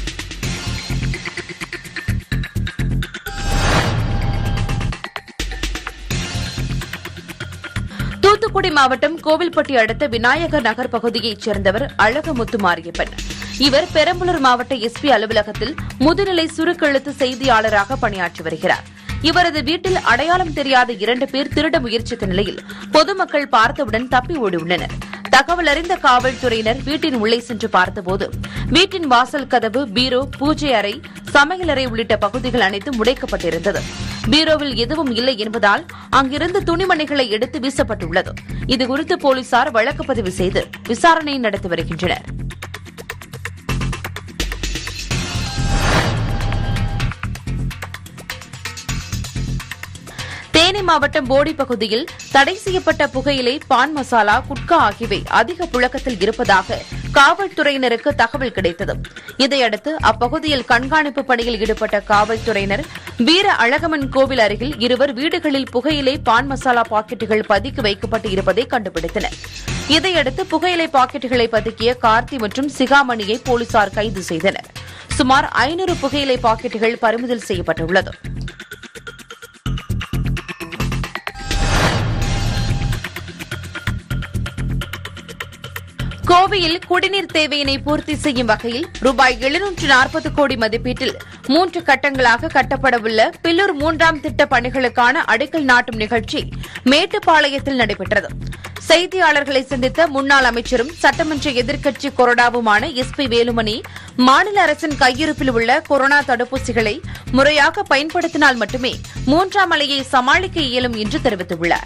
தூத்துக்குடி மாவட்டம் கோவில்பட்டி அடுத்த விநாயகர் நகர் பகுதியைச் சேர்ந்தவர் அழகமுத்து மாரியப்பன் இவர் பெரம்பலூர் மாவட்ட எஸ்பி அலுவலகத்தில் முதுநிலை சுருக்கெழுத்து செய்தியாளராக பணியாற்றி வருகிறார் இவரது வீட்டில் அடையாளம் தெரியாத இரண்டு பேர் திருட முயற்சித்த நிலையில் பொதுமக்கள் பார்த்தவுடன் தப்பி ஓடியுள்ளனர் தகவல் அறிந்த காவல்துறையினர் வீட்டின் உள்ளே சென்று பார்த்தபோது வீட்டின் வாசல் கதவு பீரோ பூஜை அறை சமையலறை உள்ளிட்ட பகுதிகள் அனைத்தும் உடைக்கப்பட்டிருந்தது பீரோவில் எதுவும் இல்லை என்பதால் அங்கிருந்து துணிமணிகளை எடுத்து வீசப்பட்டுள்ளது இதுகுறித்து போலீசார் வழக்கு பதிவு செய்து விசாரணை நடத்தி வருகின்றனர் தேனி மாவட்டம் போடி பகுதியில் தடை செய்யப்பட்ட புகையிலை பான் மசாலா குட்கா ஆகியவை அதிக புழக்கத்தில் இருப்பதாக காவல்துறையினருக்கு தகவல் கிடைத்தது இதையடுத்து அப்பகுதியில் கண்காணிப்பு பணியில் ஈடுபட்ட காவல்துறையினர் வீர அழகமன் கோவில் அருகில் இருவர் வீடுகளில் புகையிலை பான் மசாலா பாக்கெட்டுகள் பதுக்கி வைக்கப்பட்டு இருப்பதை கண்டுபிடித்தனர் இதையடுத்து புகையிலை பாக்கெட்டுகளை பதுக்கிய கார்த்தி மற்றும் சிகாமணியை போலீசார் கைது செய்தனர் சுமார் ஐநூறு புகையிலை பாக்கெட்டுகள் பறிமுதல் செய்யப்பட்டுள்ளது கோவையில் குடிநீர் தேவையினை பூர்த்தி செய்யும் வகையில் ரூபாய் எழுநூற்று நாற்பது கோடி மதிப்பீட்டில் மூன்று கட்டங்களாக கட்டப்படவுள்ள பில்லூர் மூன்றாம் திட்ட பணிகளுக்கான அடிக்கல் நாட்டும் நிகழ்ச்சி மேட்டுப்பாளையத்தில் நடைபெற்றது செய்தியாளர்களை சந்தித்த முன்னாள் அமைச்சரும் சட்டமன்ற எதிர்க்கட்சி கொறடாவுமான எஸ் பி வேலுமணி மாநில அரசின் கையிருப்பில் உள்ள கொரோனா தடுப்பூசிகளை முறையாக பயன்படுத்தினால் மட்டுமே மூன்றாம் அலையை சமாளிக்க இயலும் என்று தெரிவித்துள்ளார்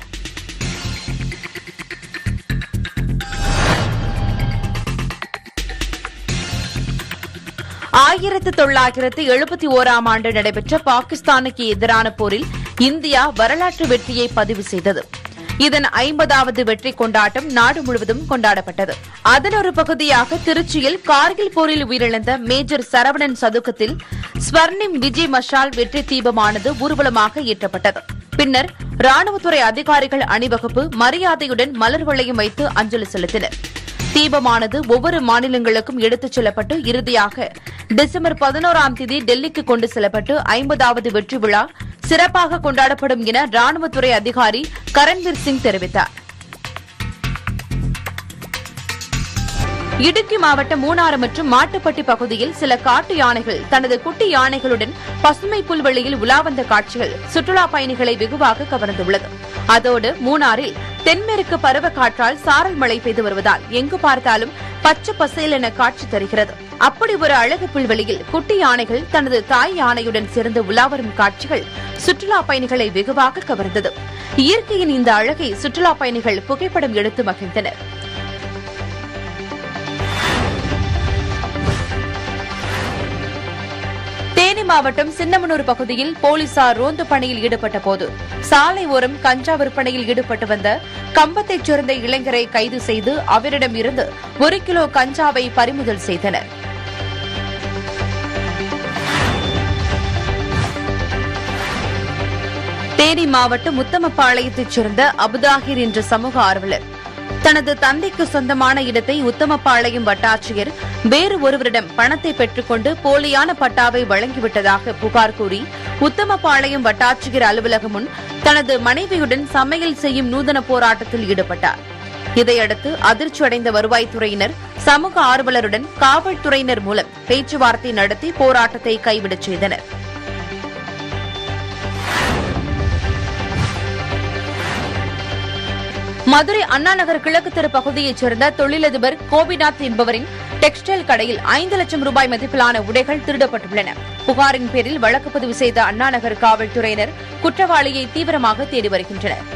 ஆயிரத்து தொள்ளாயிரத்து எழுபத்தி ஓராம் ஆண்டு நடைபெற்ற பாகிஸ்தானுக்கு எதிரான போரில் இந்தியா வரலாற்று வெற்றியை பதிவு செய்தது இதன் ஐம்பதாவது வெற்றி கொண்டாட்டம் நாடு முழுவதும் கொண்டாடப்பட்டது அதன் ஒரு பகுதியாக திருச்சியில் கார்கில் போரில் உயிரிழந்த மேஜர் சரவணன் சதுக்கத்தில் ஸ்வர்ணிம் விஜய் மஷால் வெற்றி தீபமானது ஊர்வலமாக ஏற்றப்பட்டது பின்னர் ராணுவத்துறை அதிகாரிகள் அணிவகுப்பு மரியாதையுடன் மலர் வளையம் வைத்து அஞ்சலி செலுத்தினர் தீபமானது ஒவ்வொரு மாநிலங்களுக்கும் எடுத்துச் செல்லப்பட்டு இறுதியாக டிசம்பர் பதினோராம் தேதி டெல்லிக்கு கொண்டு செல்லப்பட்டு ஐம்பதாவது வெற்றி விழா சிறப்பாக கொண்டாடப்படும் என ராணுவத்துறை அதிகாரி கரண்வீர் சிங் தெரிவித்தார் இடுக்கி மாவட்டம் மூணாறு மற்றும் மாட்டுப்பட்டி பகுதியில் சில காட்டு யானைகள் தனது குட்டி யானைகளுடன் பசுமை புல்வெளியில் உலா வந்த காட்சிகள் சுற்றுலா பயணிகளை வெகுவாக கவர்ந்துள்ளது அதோடு மூணாறில் தென்மேற்கு பருவக்காற்றால் சாரல் மழை பெய்து வருவதால் எங்கு பார்த்தாலும் பச்சை பசேல் என காட்சி தருகிறது அப்படி ஒரு அழகு புல்வெளியில் குட்டி யானைகள் தனது தாய் யானையுடன் சேர்ந்து உலாவரும் காட்சிகள் சுற்றுலா பயணிகளை வெகுவாக கவர்ந்தது இயற்கையின் இந்த அழகை சுற்றுலா பயணிகள் புகைப்படம் எடுத்து மகிழ்ந்தனர் தேனி மாவட்டம் சின்னமனூர் பகுதியில் போலீசார் ரோந்து பணியில் ஈடுபட்ட போது சாலை ஓரம் கஞ்சா விற்பனையில் ஈடுபட்டு வந்த கம்பத்தைச் சேர்ந்த இளைஞரை கைது செய்து அவரிடம் இருந்து ஒரு கிலோ கஞ்சாவை பறிமுதல் செய்தனர் தேனி மாவட்டம் உத்தமபாளையத்தைச் சேர்ந்த அபுதாகிர் என்ற சமூக ஆர்வலர் தனது தந்தைக்கு சொந்தமான இடத்தை உத்தமபாளையம் வட்டாட்சியர் வேறு ஒருவரிடம் பணத்தை பெற்றுக்கொண்டு போலியான பட்டாவை வழங்கிவிட்டதாக புகார் கூறி உத்தமபாளையம் வட்டாட்சியர் அலுவலகம் முன் தனது மனைவியுடன் சமையல் செய்யும் நூதன போராட்டத்தில் ஈடுபட்டார் இதையடுத்து அதிர்ச்சியடைந்த வருவாய்த்துறையினர் சமூக ஆர்வலருடன் காவல்துறையினர் மூலம் பேச்சுவார்த்தை நடத்தி போராட்டத்தை கைவிடச் செய்தனர் மதுரை அண்ணாநகர் கிழக்கு தெரு பகுதியைச் சேர்ந்த தொழிலதிபர் கோபிநாத் என்பவரின் டெக்ஸ்டைல் கடையில் ஐந்து லட்சம் ரூபாய் மதிப்பிலான உடைகள் திருடப்பட்டுள்ளன புகாரின் பேரில் வழக்கு பதிவு செய்த அண்ணாநகர் காவல்துறையினர் குற்றவாளியை தீவிரமாக தேடி வருகின்றனர்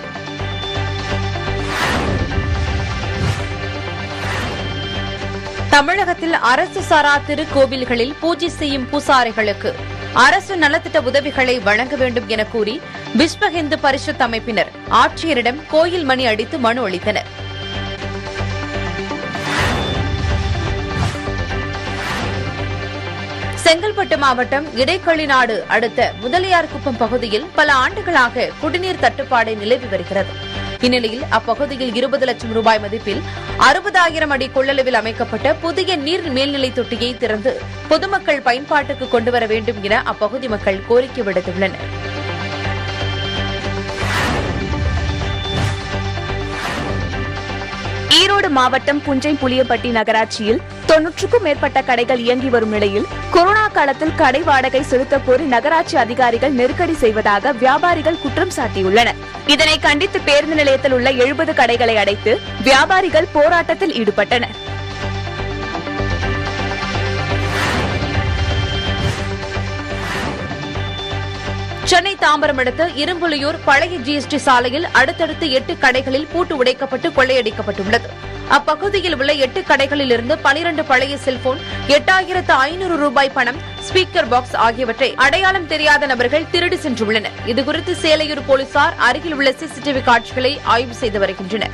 தமிழகத்தில் அரசு சாரா திருக்கோவில்களில் பூஜை செய்யும் பூசாரிகளுக்கு அரசு நலத்திட்ட உதவிகளை வழங்க வேண்டும் என கூறி விஸ்வ இந்து பரிஷத் அமைப்பினர் ஆட்சியரிடம் கோயில் மணி அடித்து மனு அளித்தனர் செங்கல்பட்டு மாவட்டம் இடைக்களிநாடு அடுத்த முதலியார்குப்பம் பகுதியில் பல ஆண்டுகளாக குடிநீர் தட்டுப்பாடு நிலவி வருகிறது இந்நிலையில் அப்பகுதியில் இருபது லட்சம் ரூபாய் மதிப்பில் அறுபதாயிரம் அடி கொள்ளளவில் அமைக்கப்பட்ட புதிய நீர் மேல்நிலை தொட்டியை திறந்து பொதுமக்கள் பயன்பாட்டுக்கு கொண்டுவர வேண்டும் என அப்பகுதி மக்கள் கோரிக்கை விடுத்துள்ளனர் ஈரோடு மாவட்டம் புஞ்சை புளியப்பட்டி நகராட்சியில் தொன்னூற்றுக்கும் மேற்பட்ட கடைகள் இயங்கி வரும் நிலையில் கொரோனா காலத்தில் கடை வாடகை செலுத்த கோரி நகராட்சி அதிகாரிகள் நெருக்கடி செய்வதாக வியாபாரிகள் குற்றம் சாட்டியுள்ளனர் இதனை கண்டித்து பேருந்து நிலையத்தில் உள்ள எழுபது கடைகளை அடைத்து வியாபாரிகள் போராட்டத்தில் ஈடுபட்டனர் சென்னை தாம்பரம் அடுத்த இரும்புலியூர் பழைய ஜிஎஸ்டி சாலையில் அடுத்தடுத்து எட்டு கடைகளில் பூட்டு உடைக்கப்பட்டு கொள்ளையடிக்கப்பட்டுள்ளது அப்பகுதியில் உள்ள எட்டு கடைகளில் இருந்து பனிரண்டு பழைய செல்போன் எட்டாயிரத்து ஐநூறு ரூபாய் பணம் ஸ்பீக்கர் பாக்ஸ் ஆகியவற்றை அடையாளம் தெரியாத நபர்கள் திருடி சென்றுள்ளனர் இதுகுறித்து சேலையூர் போலீசார் அருகில் உள்ள சிசிடிவி காட்சிகளை ஆய்வு செய்து வருகின்றனர்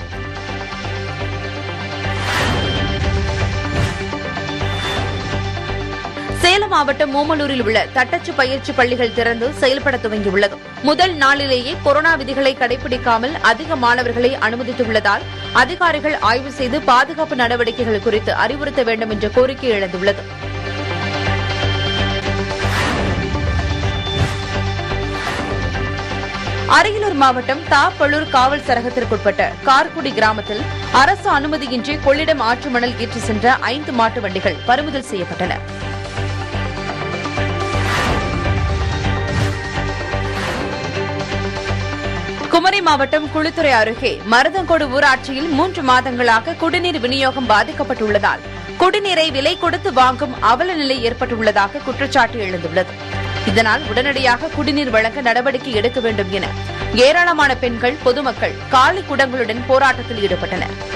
சேலம் மாவட்டம் மூமலூரில் உள்ள தட்டச்சு பயிற்சி பள்ளிகள் திறந்து செயல்பட துவங்கியுள்ளது முதல் நாளிலேயே கொரோனா விதிகளை கடைபிடிக்காமல் அதிக மாணவர்களை அனுமதித்துள்ளதால் அதிகாரிகள் ஆய்வு செய்து பாதுகாப்பு நடவடிக்கைகள் குறித்து அறிவுறுத்த வேண்டும் என்ற கோரிக்கை எழுந்துள்ளது அரியலூர் மாவட்டம் தாப்பழூர் காவல் சரகத்திற்குட்பட்ட கார்குடி கிராமத்தில் அரசு அனுமதியின்றி கொள்ளிடம் ஆற்று மணல் ஏற்றி சென்ற ஐந்து மாட்டு வண்டிகள் பறிமுதல் செய்யப்பட்டன குமரி மாவட்டம் குளித்துறை அருகே மருதங்கோடு ஊராட்சியில் மூன்று மாதங்களாக குடிநீர் விநியோகம் பாதிக்கப்பட்டுள்ளதால் குடிநீரை விலை கொடுத்து வாங்கும் அவல நிலை ஏற்பட்டுள்ளதாக குற்றச்சாட்டு எழுந்துள்ளது இதனால் உடனடியாக குடிநீர் வழங்க நடவடிக்கை எடுக்க வேண்டும் என ஏராளமான பெண்கள் பொதுமக்கள் காலி குடங்களுடன் போராட்டத்தில் ஈடுபட்டனர்